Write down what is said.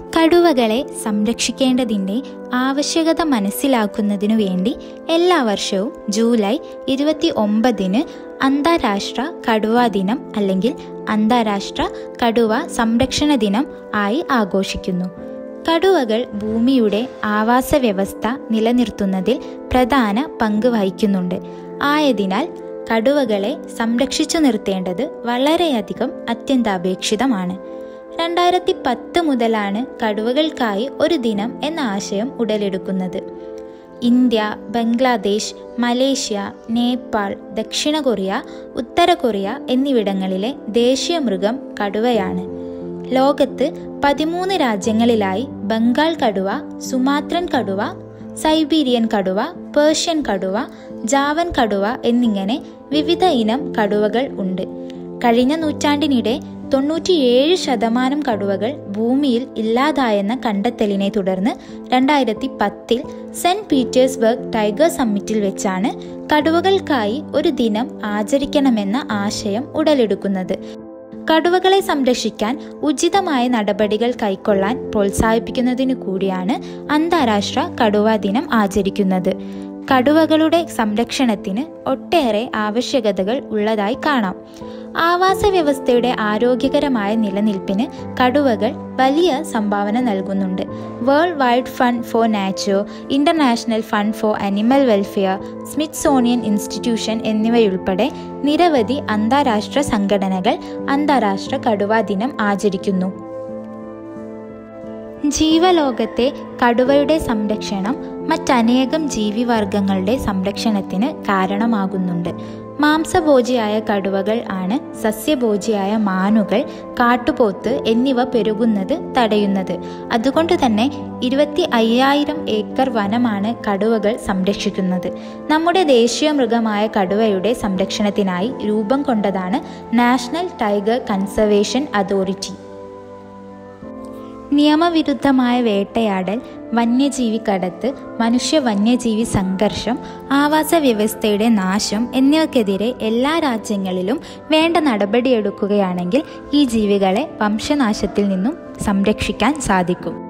കടുവകളെ സംരക്ഷിക്കേണ്ടതിൻ്റെ ആവശ്യകത മനസ്സിലാക്കുന്നതിനു വേണ്ടി എല്ലാ വർഷവും ജൂലൈ ഇരുപത്തി ഒമ്പതിന് അന്താരാഷ്ട്ര കടുവാ ദിനം അല്ലെങ്കിൽ അന്താരാഷ്ട്ര കടുവ സംരക്ഷണ ദിനം ആയി ആഘോഷിക്കുന്നു കടുവകൾ ഭൂമിയുടെ ആവാസ വ്യവസ്ഥ നിലനിർത്തുന്നതിൽ പ്രധാന പങ്ക് വഹിക്കുന്നുണ്ട് ആയതിനാൽ കടുവകളെ സംരക്ഷിച്ചു നിർത്തേണ്ടത് വളരെയധികം അത്യന്താപേക്ഷിതമാണ് രണ്ടായിരത്തി പത്ത് മുതലാണ് കടുവകൾക്കായി ഒരു ദിനം എന്ന ആശയം ഉടലെടുക്കുന്നത് ഇന്ത്യ ബംഗ്ലാദേശ് മലേഷ്യ നേപ്പാൾ ദക്ഷിണ കൊറിയ ഉത്തര കൊറിയ എന്നിവിടങ്ങളിലെ ദേശീയ മൃഗം കടുവയാണ് ലോകത്ത് പതിമൂന്ന് രാജ്യങ്ങളിലായി ബംഗാൾ കടുവ സുമാത്രൻ കടുവ സൈബീരിയൻ കടുവ പേർഷ്യൻ കടുവ ജാവൻ കടുവ എന്നിങ്ങനെ വിവിധ ഇനം കടുവകൾ ഉണ്ട് കഴിഞ്ഞ നൂറ്റാണ്ടിനിടെ തൊണ്ണൂറ്റിയേഴ് ശതമാനം കടുവകൾ ഭൂമിയിൽ ഇല്ലാതായെന്ന കണ്ടെത്തലിനെ തുടർന്ന് രണ്ടായിരത്തി പത്തിൽ സെന്റ് പീറ്റേഴ്സ്ബർഗ് ടൈഗർ സമ്മിറ്റിൽ വെച്ചാണ് കടുവകൾക്കായി ഒരു ദിനം ആചരിക്കണമെന്ന ആശയം ഉടലെടുക്കുന്നത് കടുവകളെ സംരക്ഷിക്കാൻ ഉചിതമായ നടപടികൾ കൈക്കൊള്ളാൻ പ്രോത്സാഹിപ്പിക്കുന്നതിനു കൂടിയാണ് അന്താരാഷ്ട്ര കടുവാ ദിനം ആചരിക്കുന്നത് കടുവകളുടെ സംരക്ഷണത്തിന് ഒട്ടേറെ ആവശ്യകതകൾ ഉള്ളതായി കാണാം ആവാസ വ്യവസ്ഥയുടെ ആരോഗ്യകരമായ നിലനിൽപ്പിന് കടുവകൾ വലിയ സംഭാവന നൽകുന്നുണ്ട് World Wide Fund for Nature International Fund for Animal Welfare Smithsonian Institution എന്നിവയുൾപ്പെടെ നിരവധി അന്താരാഷ്ട്ര സംഘടനകൾ അന്താരാഷ്ട്ര കടുവാ ദിനം ആചരിക്കുന്നു ജീവലോകത്തെ കടുവയുടെ സംരക്ഷണം മറ്റനേകം ജീവിവർഗങ്ങളുടെ സംരക്ഷണത്തിന് കാരണമാകുന്നുണ്ട് മാംസഭോജിയായ കടുവകൾ ആണ് സസ്യഭോജിയായ മാനുകൾ കാട്ടുപോത്ത് എന്നിവ പെരുകുന്നത് തടയുന്നത് അതുകൊണ്ട് തന്നെ ഇരുപത്തി അയ്യായിരം ഏക്കർ വനമാണ് കടുവകൾ സംരക്ഷിക്കുന്നത് നമ്മുടെ ദേശീയ മൃഗമായ കടുവയുടെ സംരക്ഷണത്തിനായി രൂപം കൊണ്ടതാണ് നാഷണൽ ടൈഗർ കൺസർവേഷൻ അതോറിറ്റി നിയമവിരുദ്ധമായ വേട്ടയാടൽ വന്യജീവി കടത്ത് മനുഷ്യ വന്യജീവി സംഘർഷം ആവാസ വ്യവസ്ഥയുടെ നാശം എന്നിവയ്ക്കെതിരെ എല്ലാ രാജ്യങ്ങളിലും വേണ്ട നടപടിയെടുക്കുകയാണെങ്കിൽ ഈ ജീവികളെ വംശനാശത്തിൽ നിന്നും സംരക്ഷിക്കാൻ സാധിക്കും